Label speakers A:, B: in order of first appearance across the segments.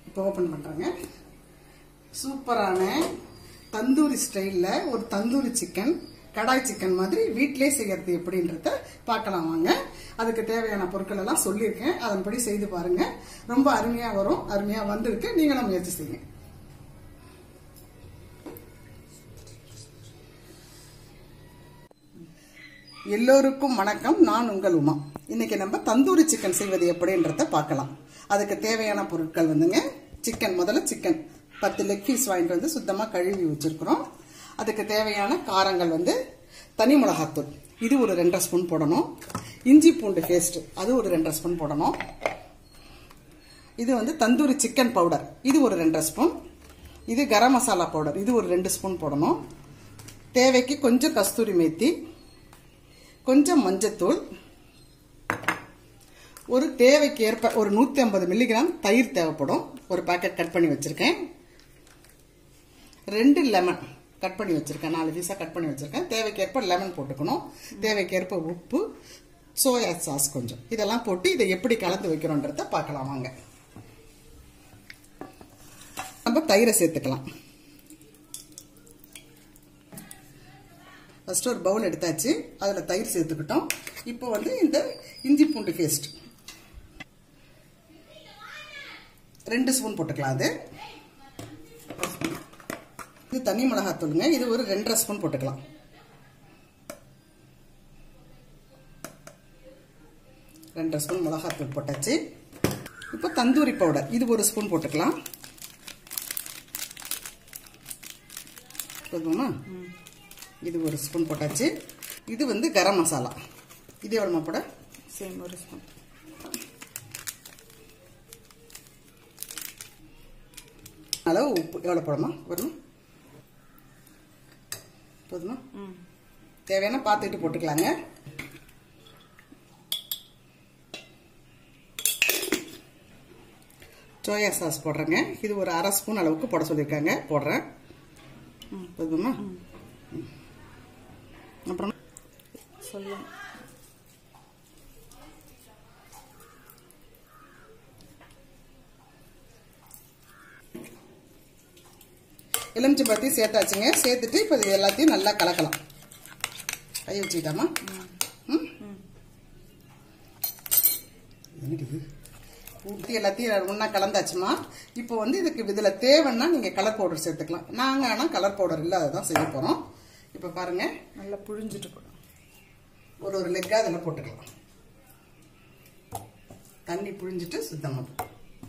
A: இப்போ ஓப்பன் பண்ணுறேங்க சூப்பரான தந்தூரி ஸ்டைலில் ஒரு தந்தூரி சிக்கன் கடாய் சிக்கன் மாதிரி வீட்டிலே செய்யறது எப்படின்றத பார்க்கலாம் வாங்க அதுக்கு தேவையான பொருட்கள் எல்லாம் சொல்லியிருக்கேன் அதன்படி செய்து பாருங்க ரொம்ப அருமையாக வரும் அருமையாக வந்திருக்கு நீங்களும் முயற்சி செய்யுங்க எல்லோருக்கும் வணக்கம் நான் உங்கள் உமா இன்னைக்கு நம்ம தந்தூரி சிக்கன் செய்வது எப்படின்றத பார்க்கலாம் அதுக்கு தேவையான பொருட்கள் வந்துங்க சிக்கன் முதல்ல சிக்கன் பத்து லெக் பீஸ் வாங்கிட்டு வந்து சுத்தமாக கழுவி வச்சிருக்கிறோம் அதுக்கு தேவையான காரங்கள் வந்து தனி மிளகாத்தூள் இது ஒரு ரெண்டரை ஸ்பூன் போடணும் இஞ்சி பூண்டு பேஸ்ட் அது ஒரு ரெண்டரை ஸ்பூன் போடணும் இது வந்து தந்தூரி சிக்கன் பவுடர் இது ஒரு ரெண்டரை ஸ்பூன் இது கரம் மசாலா பவுடர் இது ஒரு ரெண்டு ஸ்பூன் போடணும் தேவைக்கு கொஞ்சம் கஸ்தூரி மேத்தி கொஞ்சம் மஞ்சத்தூள் ஒரு தேவைக்கு ஏற்ப ஒரு நூற்றி ஐம்பது மில்லிகிராம் தயிர் தேவைப்படும் ஒரு பாக்கெட் கட் பண்ணி வச்சுருக்கேன் ரெண்டு லெமன் கட் பண்ணி வச்சுருக்கேன் நாலு பீஸாக கட் பண்ணி வச்சுருக்கேன் தேவைக்கேற்ப லெமன் போட்டுக்கணும் தேவைக்கேற்ப உப்பு சோயா சாஸ் கொஞ்சம் இதெல்லாம் போட்டு இதை எப்படி கலந்து வைக்கிறோன்றத பார்க்கலாம் வாங்க நம்ம தயிரை சேர்த்துக்கலாம் ஃபர்ஸ்ட் ஒரு பவுல் எடுத்தாச்சு அதில் தயிர் சேர்த்துக்கிட்டோம் இப்போ வந்து இந்த இஞ்சி பூண்டு பேஸ்ட் ரெண்டு ஸ்பூன் போட்டுக்கலாம் அது இது தனி மிளகாத்தூளுங்க இது ஒரு ரெண்டரை ஸ்பூன் போட்டுக்கலாம் ரெண்டரை ஸ்பூன் மிளகாத்தூள் போட்டாச்சு இப்போ தந்தூரி பவுடர் இது ஒரு ஸ்பூன் போட்டுக்கலாம் போதுமா இது ஒரு ஸ்பூன் போட்டாச்சு இது வந்து கரம் மசாலா இது எவ்வளோமா போட
B: சேம் ஒரு ஸ்பூன்
A: அளவு உப்பு எவ்வளோ போடமா வரணும் போதுமா
B: ம்
A: தேவையான பார்த்துக்கிட்டு போட்டுக்கலாங்க சோயா சாஸ் போடுறேங்க இது ஒரு அரை ஸ்பூன் அளவுக்கு போட சொல்லியிருக்காங்க போடுறேன் போதுமா ம். அப்புறம்
B: சொல்லுங்க
A: எலுமிச்சை பத்தி சேர்த்தாச்சுங்க சேர்த்துட்டு இப்போ இது எல்லாத்தையும் நல்லா கலக்கலாம் கை வச்சுக்கிட்டாமா ம் என்னடி ஊற்றி எல்லாத்தையும் ஒன்றா கலந்தாச்சுமா இப்போ வந்து இதுக்கு இதில் தேவைன்னா நீங்கள் கலர் பவுடர் சேர்த்துக்கலாம் நாங்கள் ஆனால் கலர் பவுடர் இல்லை அதை தான் செய்ய போகிறோம் இப்போ பாருங்கள்
B: நல்லா புழிஞ்சிட்டு போடும்
A: ஒரு ஒரு லெக்காக அதில் போட்டுக்கலாம் தண்ணி புழிஞ்சிட்டு சுத்தமாக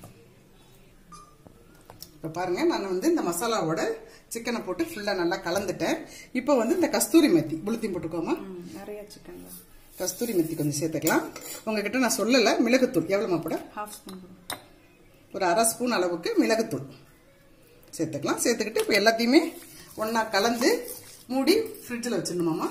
A: இப்போ பாருங்க நான் வந்து இந்த மசாலாவோட சிக்கனை போட்டு ஃபுல்லாக நல்லா கலந்துட்டேன் இப்போ வந்து இந்த கஸ்தூரி மெத்தி புளுத்தி போட்டுக்கோமா
B: ம் நிறைய சிக்கன் தான்
A: கஸ்தூரி மெத்தி கொஞ்சம் சேர்த்துக்கலாம் உங்ககிட்ட நான் சொல்லலை மிளகுத்தூள் எவ்வளோமா போட
B: ஹாஃப் ஸ்பூன் போடும்
A: ஒரு அரை ஸ்பூன் அளவுக்கு மிளகுத்தூள் சேர்த்துக்கலாம் சேர்த்துக்கிட்டு இப்போ எல்லாத்தையுமே ஒன்றா கலந்து மூடி ஃப்ரிட்ஜில் வச்சிடணுமாம்மா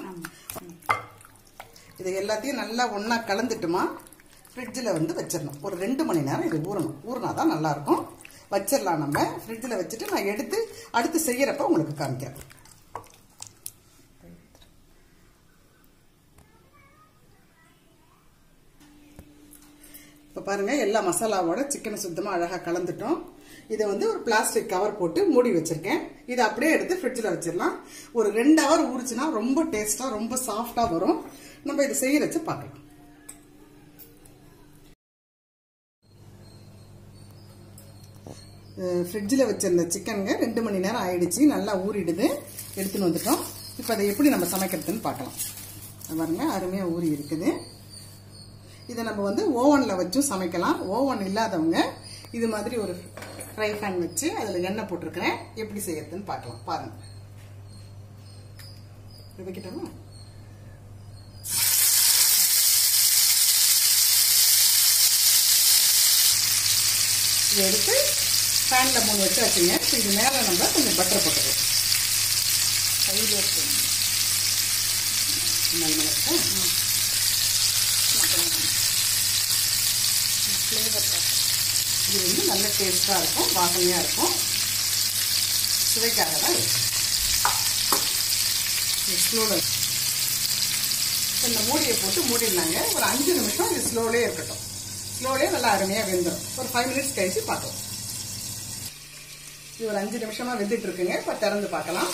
A: இது எல்லாத்தையும் நல்லா ஒன்றா கலந்துட்டுமா ஃப்ரிட்ஜில் வந்து வச்சிடணும் ஒரு ரெண்டு மணி நேரம் இது ஊறணும் ஊறினா தான் நல்லாயிருக்கும் வச்சிடலாம் நம்ம ஃப்ரிட்ஜில் வச்சுட்டு நான் எடுத்து அடுத்து செய்யறப்ப உங்களுக்கு காமிக்கிறேன் இப்போ பாருங்க எல்லா மசாலாவோட சிக்கனை சுத்தமாக அழகாக கலந்துட்டோம் இதை வந்து ஒரு பிளாஸ்டிக் கவர் போட்டு மூடி வச்சிருக்கேன் இதை அப்படியே எடுத்து ஃப்ரிட்ஜில் வச்சிடலாம் ஒரு ரெண்டு ஹவர் ஊறுச்சுன்னா ரொம்ப டேஸ்ட்டாக ரொம்ப சாஃப்டாக வரும் நம்ம இதை செய்யறச்சு பார்க்கலாம் ஃப்ரிட்ஜில் வச்சிருந்த சிக்கனுங்க ரெண்டு மணி நேரம் ஆயிடுச்சு நல்லா ஊறிடுது எடுத்துன்னு வந்துட்டோம் இப்போ அதை எப்படி நம்ம சமைக்கிறதுன்னு பார்க்கலாம் இது பாருங்க அருமையாக ஊறி இருக்குது இதை நம்ம வந்து ஓவனில் வச்சும் சமைக்கலாம் ஓவன் இல்லாதவங்க இது மாதிரி ஒரு ஃப்ரை பேன் வச்சு அதில் எண்ணெய் போட்டிருக்கிறேன் எப்படி செய்யறதுன்னு பார்க்கலாம் பாருங்க இது வைக்கிட்டோமா இதை எடுத்து ஃபேனில் மூணு வச்சு வச்சுங்க இப்போ இது மேலே நம்ம கொஞ்சம் பட்டர் போட்டுக்கலாம்
B: கையில் எடுத்து
A: இந்த மாதிரி வச்சா,
B: ஃப்ளேவர்
A: இது வந்து நல்ல டேஸ்ட்டாக இருக்கும் வாசனையாக இருக்கும் சுவைக்காக தான் ஸ்லோவில் இந்த மூடியை போட்டு மூடிடலாங்க ஒரு அஞ்சு நிமிஷம் இது ஸ்லோலே இருக்கட்டும் ஸ்லோலே நல்லா அருமையாக வெந்துடும் ஒரு ஃபைவ் மினிட்ஸ் கழிச்சு பார்க்கலாம் இது ஒரு அஞ்சு நிமிஷமா வெந்துட்டு இருக்குங்க இப்போ திறந்து பார்க்கலாம்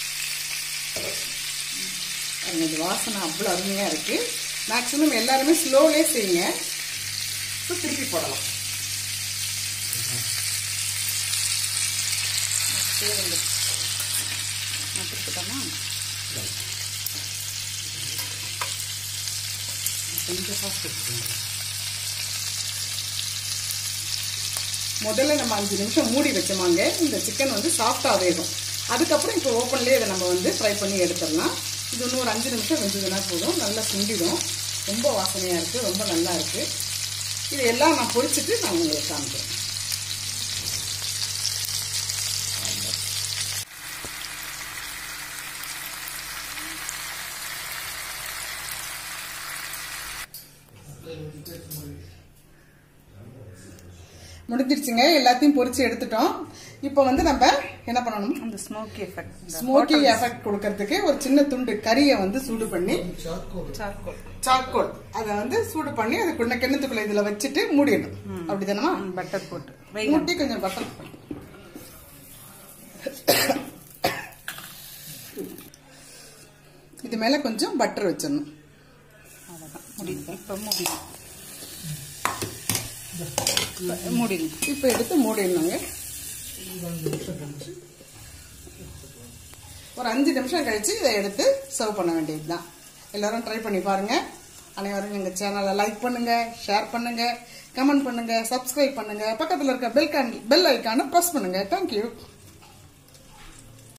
A: பாருங்க, இது வாசனை அவ்வளோ அருமையா இருக்கு மேக்ஸிமம் எல்லாருமே ஸ்லோலே செய்யுங்க இப்போ திருப்பி போடலாம்
B: நட்டுக்கிட்டோமா
A: கொஞ்சம் fast ஆ முதல்ல நம்ம அஞ்சு நிமிஷம் மூடி வச்சோமாங்க இந்த சிக்கன் வந்து சாஃப்டா வேகும் அதுக்கப்புறம் இப்போ ஓப்பன்லேயே இதை நம்ம வந்து ஃப்ரை பண்ணி எடுத்துடலாம் இது இன்னும் ஒரு அஞ்சு நிமிஷம் வெந்ததுன்னா போதும் நல்லா சுண்டிடும் ரொம்ப வாசனையாக இருக்குது ரொம்ப நல்லா இருக்குது இது எல்லாம் நான் பொரிச்சிட்டு நான் உங்களுக்கு காமிக்கிறேன் முடிஞ்சிருச்சுங்க எல்லாத்தையும் பொரிச்சு எடுத்துட்டோம் இப்போ வந்து நம்ம என்ன பண்ணணும்
B: அந்த ஸ்மோக்கி எஃபெக்ட்
A: ஸ்மோக்கி எஃபெக்ட் கொடுக்கறதுக்கு ஒரு சின்ன துண்டு கறியை வந்து சூடு பண்ணி
B: சார்கோல்
A: சார்கோல் அதை வந்து சூடு பண்ணி அதுக்குள்ள கிண்ணத்துக்குள்ள இதுல வச்சுட்டு மூடிடணும் அப்படிதானமா
B: பட்டர் போட்டு
A: மூட்டி கொஞ்சம் பட்டர் இது மேல கொஞ்சம் பட்டர் வச்சிடணும்
B: அவ்வளோதான் முடியும் இப்போ முடியும் முடியும்
A: இப்போ எடுத்து மூடிடணுங்க ஒரு அஞ்சு நிமிஷம் கழிச்சு இதை எடுத்து சர்வ் பண்ண வேண்டியதுதான் எல்லாரும் ட்ரை பண்ணி பாருங்க அனைவரும் எங்க சேனலை லைக் பண்ணுங்க ஷேர் பண்ணுங்க கமெண்ட் பண்ணுங்க சப்ஸ்கிரைப் பண்ணுங்க பக்கத்துல இருக்க பெல் பெல் ஐக்கான ப்ரெஸ் பண்ணுங்க தேங்க்யூ